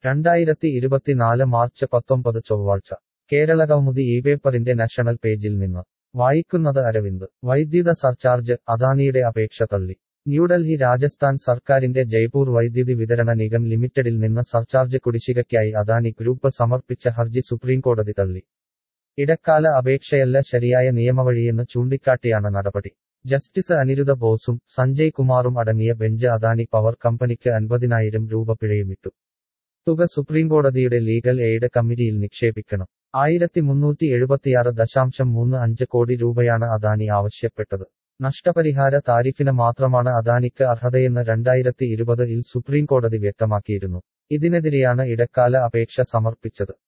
രണ്ടായിരത്തി ഇരുപത്തിനാല് മാർച്ച് പത്തൊമ്പത് ചൊവ്വാഴ്ച കേരളകൗമുദി ഈ പേപ്പറിന്റെ നാഷണൽ പേജിൽ നിന്ന് വായിക്കുന്നത് അരവിന്ദ് വൈദ്യുത സർചാർജ് അദാനിയുടെ അപേക്ഷ തള്ളി ന്യൂഡൽഹി രാജസ്ഥാൻ സർക്കാരിന്റെ ജയ്പൂർ വൈദ്യുതി വിതരണ നിഗം ലിമിറ്റഡിൽ നിന്ന് സർചാർജ് കുടിശ്ശികയ്ക്കായി അദാനി ഗ്രൂപ്പ് സമർപ്പിച്ച ഹർജി സുപ്രീംകോടതി തള്ളി ഇടക്കാല അപേക്ഷയല്ല ശരിയായ നിയമവഴിയെന്ന് ചൂണ്ടിക്കാട്ടിയാണ് നടപടി ജസ്റ്റിസ് അനിരുദ്ധ ബോസും സഞ്ജയ് കുമാറും അടങ്ങിയ ബെഞ്ച് അദാനി പവർ കമ്പനിക്ക് അൻപതിനായിരം രൂപ പിഴയുമിട്ടു തുക സുപ്രീംകോടതിയുടെ ലീഗൽ എയ്ഡ് കമ്മിറ്റിയിൽ നിക്ഷേപിക്കണം ആയിരത്തി മുന്നൂറ്റി എഴുപത്തിയാറ് ദശാംശം മൂന്ന് അഞ്ച് കോടി രൂപയാണ് അദാനി ആവശ്യപ്പെട്ടത് നഷ്ടപരിഹാര താരിഫിന് മാത്രമാണ് അദാനിക്ക് അർഹതയെന്ന് രണ്ടായിരത്തി ഇരുപതിൽ സുപ്രീംകോടതി വ്യക്തമാക്കിയിരുന്നു ഇതിനെതിരെയാണ് ഇടക്കാല അപേക്ഷ സമർപ്പിച്ചത്